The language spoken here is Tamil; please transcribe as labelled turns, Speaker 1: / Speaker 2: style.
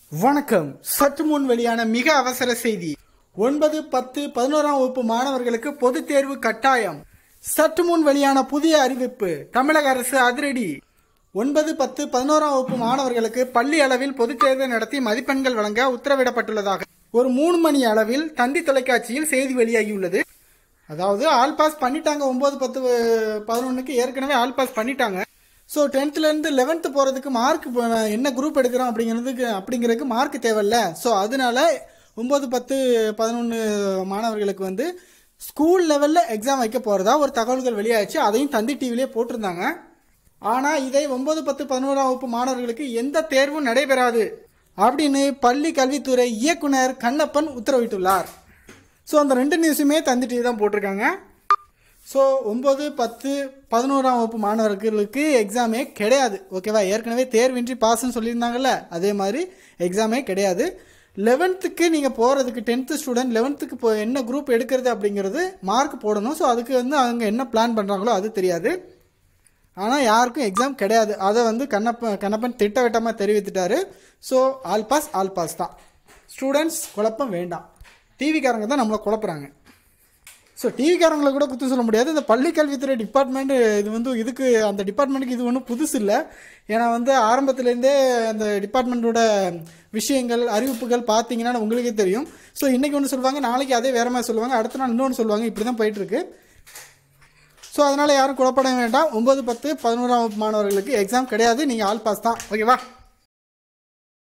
Speaker 1: வணக்கம் சற்று முன் வெளியான மிக அவசர செய்தி ஒன்பது பத்து பதினோராம் வகுப்பு மாணவர்களுக்கு பொதுத் தேர்வு கட்டாயம் சற்று முன் வெளியான புதிய அறிவிப்பு தமிழக அரசு அதிரடி ஒன்பது பத்து பதினோராம் வகுப்பு மாணவர்களுக்கு பள்ளி அளவில் பொதுத் தேர்வு நடத்தி மதிப்பெண்கள் வழங்க உத்தரவிடப்பட்டுள்ளதாக ஒரு மூணு மணி அளவில் தந்தி தொலைக்காட்சியில் செய்தி வெளியாகியுள்ளது அதாவது ஆல் பாஸ் பண்ணிட்டாங்க ஒம்பது பத்து பதினொன்றுக்கு ஏற்கனவே ஆல் பாஸ் பண்ணிட்டாங்க ஸோ டென்த்துலேருந்து லெவன்த்து போகிறதுக்கு மார்க் என்ன குரூப் எடுக்கிறோம் அப்படிங்கிறதுக்கு அப்படிங்கிறதுக்கு மார்க் தேவையில்ல ஸோ அதனால ஒம்பது பத்து பதினொன்று மாணவர்களுக்கு வந்து ஸ்கூல் லெவலில் எக்ஸாம் வைக்க போகிறதா ஒரு தகவல்கள் வெளியாச்சு அதையும் தந்தி டிவிலே போட்டிருந்தாங்க ஆனால் இதை ஒம்பது பத்து பதினோராம் வகுப்பு மாணவர்களுக்கு எந்த தேர்வும் நடைபெறாது அப்படின்னு பள்ளி கல்வித்துறை இயக்குனர் கண்ணப்பன் உத்தரவிட்டுள்ளார் ஸோ அந்த ரெண்டு நியூஸுமே தந்தி டிவி தான் போட்டிருக்காங்க ஸோ ஒம்பது பத்து பதினோராம் வகுப்பு மாணவர்களுக்கு எக்ஸாமே கிடையாது ஓகேவா ஏற்கனவே தேர்வின்றி பாஸ்ன்னு சொல்லியிருந்தாங்கல்ல அதே மாதிரி எக்ஸாமே கிடையாது லெவன்த்துக்கு நீங்கள் போகிறதுக்கு டென்த்து ஸ்டூடெண்ட் லெவன்த்துக்கு இப்போ என்ன குரூப் எடுக்கிறது அப்படிங்கிறது மார்க் போடணும் ஸோ அதுக்கு வந்து அவங்க என்ன பிளான் பண்ணுறாங்களோ அது தெரியாது ஆனால் யாருக்கும் எக்ஸாம் கிடையாது அதை வந்து கண்ணப்பன் கண்ணப்பன் திட்டவட்டமாக தெரிவித்துட்டாரு so all pass all pass தான் ஸ்டூடெண்ட்ஸ் குழப்பம் வேண்டாம் டிவிக்காரங்க தான் நம்மளை குழப்புறாங்க ஸோ டிவிக்காரங்களை கூட குத்து சொல்ல முடியாது இந்த பள்ளி கல்வித்துறை டிபார்ட்மெண்ட் இது வந்து இதுக்கு அந்த டிபார்ட்மெண்ட்டுக்கு இது ஒன்றும் புதுசு இல்லை ஏன்னா வந்து ஆரம்பத்துலேருந்தே அந்த டிபார்ட்மெண்ட்டோட விஷயங்கள் அறிவிப்புகள் பார்த்தீங்கன்னா உங்களுக்கே தெரியும் ஸோ இன்றைக்கி ஒன்று சொல்லுவாங்க நாளைக்கு அதே வேறு மாதிரி சொல்லுவாங்க அடுத்த நாள் இன்னொன்று சொல்லுவாங்க இப்படி தான் போயிட்டுருக்கு ஸோ அதனால் யாரும் குழப்பட வேண்டாம் ஒம்பது பத்து பதினோராம் வகுப்பு மாணவர்களுக்கு எக்ஸாம் கிடையாது நீங்கள் ஆல் பாஸ் தான் ஓகேவா